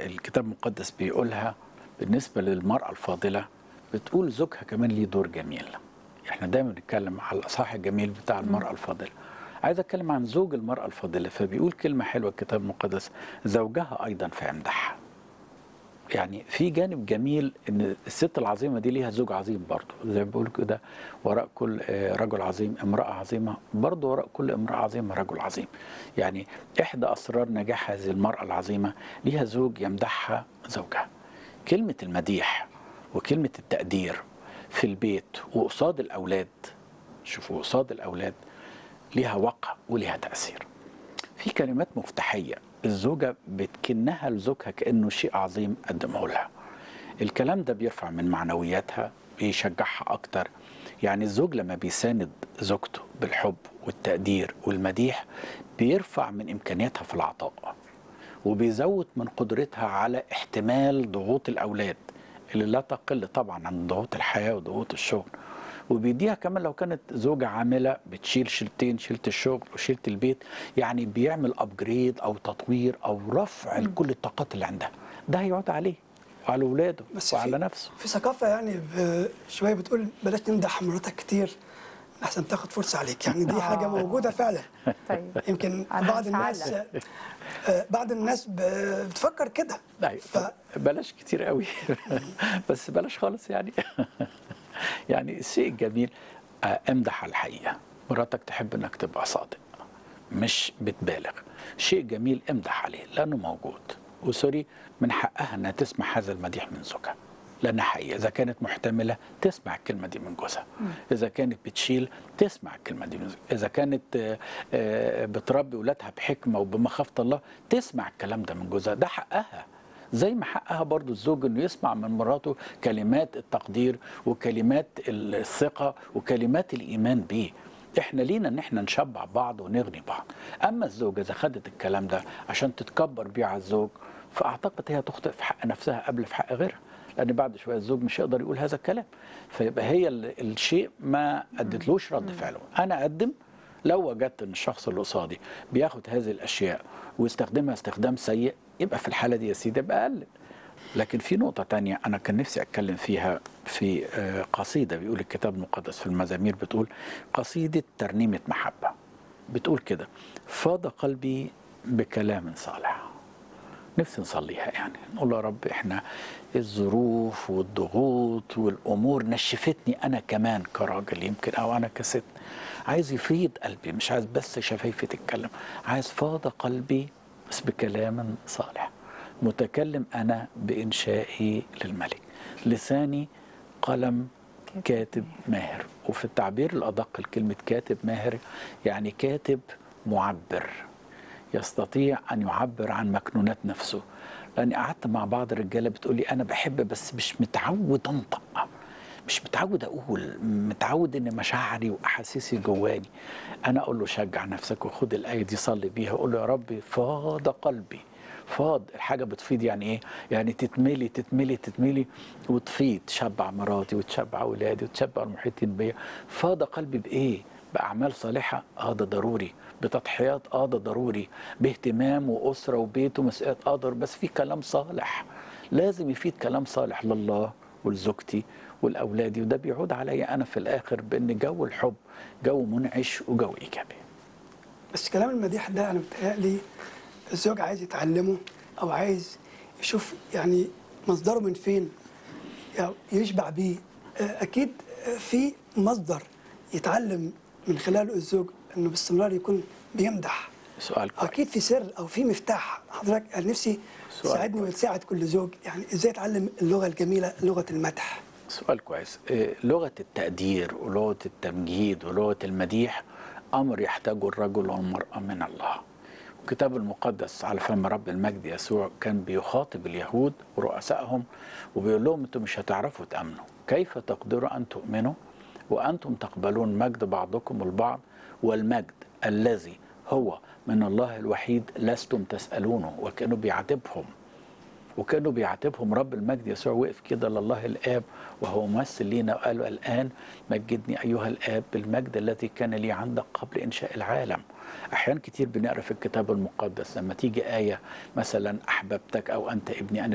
الكتاب المقدس بيقولها بالنسبة للمرأة الفاضلة بتقول زوجها كمان ليه دور جميل احنا دايما بنتكلم على الأصحاح الجميل بتاع المرأة الفاضلة عايز اتكلم عن زوج المرأة الفاضلة فبيقول كلمة حلوة الكتاب المقدس زوجها أيضا فيمدحها يعني في جانب جميل ان الست العظيمه دي ليها زوج عظيم برضه زي ما بيقولوا كده وراء كل آه، رجل عظيم امراه عظيمه برضه وراء كل امراه عظيمه رجل عظيم يعني احدى اسرار نجاح هذه المراه العظيمه ليها زوج يمدحها زوجها كلمه المديح وكلمه التقدير في البيت وقصاد الاولاد شوفوا قصاد الاولاد ليها وقع وليها تاثير في كلمات مفتاحية الزوجة بتكنها لزوجها كأنه شيء عظيم قدمه لها الكلام ده بيرفع من معنوياتها بيشجعها أكتر يعني الزوج لما بيساند زوجته بالحب والتقدير والمديح بيرفع من إمكانياتها في العطاء وبيزود من قدرتها على احتمال ضغوط الأولاد اللي لا تقل طبعا عن ضغوط الحياة وضغوط الشغل وبيديها كمان لو كانت زوجة عاملة بتشيل شيلتين شيلت الشغل وشيلت البيت يعني بيعمل ابجريد او تطوير او رفع لكل الطاقات اللي عندها ده هيعود عليه وعلى اولاده بس وعلى في نفسه في ثقافه يعني ب- شويه بتقول بلاش تمدح مراتك كتير احسن تاخد فرصه عليك يعني دي حاجه موجوده فعلا طيب يمكن أنا بعض الناس هتعلق. آه، بعض الناس ب- بتفكر كده لا ف... بلاش كتير قوي بس بلاش خالص يعني يعني الشيء الجميل آه، امدح على الحقيقه مراتك تحب انك تبقى صادق مش بتبالغ شيء جميل امدح عليه لانه موجود وسوري من حقها انها تسمع هذا المديح من زوجها لانها حقيقه اذا كانت محتمله تسمع الكلمه دي من جوزها اذا كانت بتشيل تسمع الكلمه دي من زوجها اذا كانت آه، آه، بتربي اولادها بحكمه وبمخافه الله تسمع الكلام ده من جوزها ده حقها زي ما حقها برضو الزوج انه يسمع من مراته كلمات التقدير وكلمات الثقه وكلمات الايمان بيه احنا لينا ان احنا نشبع بعض ونغني بعض اما الزوجه اذا خدت الكلام ده عشان تتكبر بيه على الزوج فاعتقد هي تخطئ في حق نفسها قبل في حق غيرها لان بعد شويه الزوج مش هيقدر يقول هذا الكلام فيبقى هي ال- الشيء ما ادتلوش رد فعله انا اقدم لو وجدت ان الشخص اللي قصادي بياخد هذه الاشياء ويستخدمها استخدام سيء يبقى في الحاله دي يا سيدي ابقى اقلل لكن في نقطة تانية أنا كان نفسي أتكلم فيها في آه، قصيدة بيقول الكتاب المقدس في المزامير بتقول قصيدة ترنيمة محبة بتقول كده فاض قلبي بكلام صالح نفسي نصليها يعني نقول يا رب احنا الظروف والضغوط والامور نشفتني انا كمان كراجل يمكن او انا كست عايز يفيض قلبي مش عايز بس شفايفي تتكلم عايز فاض قلبي بس بكلام صالح متكلم انا بانشائي للملك لساني قلم كاتب ماهر وفي التعبير الادق الكلمه كاتب ماهر يعني كاتب معبر يستطيع ان يعبر عن مكنونات نفسه لاني قعدت مع بعض الرجاله بتقولي انا بحب بس مش متعود انطق مش متعود اقول متعود ان مشاعري واحاسيسي جواني انا اقول له شجع نفسك وخد الايه دي صلي بيها قول له يا ربي فاض قلبي فاض الحاجه بتفيض يعني ايه يعني تتملي تتملي تتملي وتفيض تشبع مراتي وتشبع اولادي وتشبع المحيطين بيا فاض قلبي بايه باعمال صالحه اه ده ضروري بتضحيات اه ده ضروري باهتمام واسره وبيت ومسؤوليات اه ضروري بس في كلام صالح لازم يفيد كلام صالح لله ولزوجتي ولاولادي وده بيعود عليا انا في الاخر بان جو الحب جو منعش وجو ايجابي بس كلام المديح ده انا متهيألي الزوج عايز يتعلمه او عايز يشوف يعني مصدره من فين يعني يشبع بيه آه، اكيد آه، في مصدر يتعلم من خلاله الزوج انه باستمرار يكون بيمدح سؤال كويس اكيد في سر او في مفتاح حضرتك انا نفسي سؤال تساعدني كويس. وتساعد كل زوج يعني ازاي يتعلم اللغه الجميله لغه المدح سؤال كويس إيه، لغة التقدير ولغة التمجيد ولغة المديح أمر يحتاجه الرجل والمرأة من الله الكتاب المقدس على فم رب المجد يسوع كان بيخاطب اليهود ورؤسائهم وبيقول لهم انتم مش هتعرفوا تأمنوا كيف تقدروا أن تؤمنوا وأنتم تقبلون مجد بعضكم البعض والمجد الذي هو من الله الوحيد لستم تسألونه وكأنه بيعاتبهم وكانه بيعاتبهم رب المجد يسوع وقف كده لله الاب وهو ممثل لينا وقال له الان مجدني ايها الاب بالمجد الذي كان لي عندك قبل انشاء العالم احيان كتير بنقرا في الكتاب المقدس لما تيجي ايه مثلا احببتك او انت ابني انا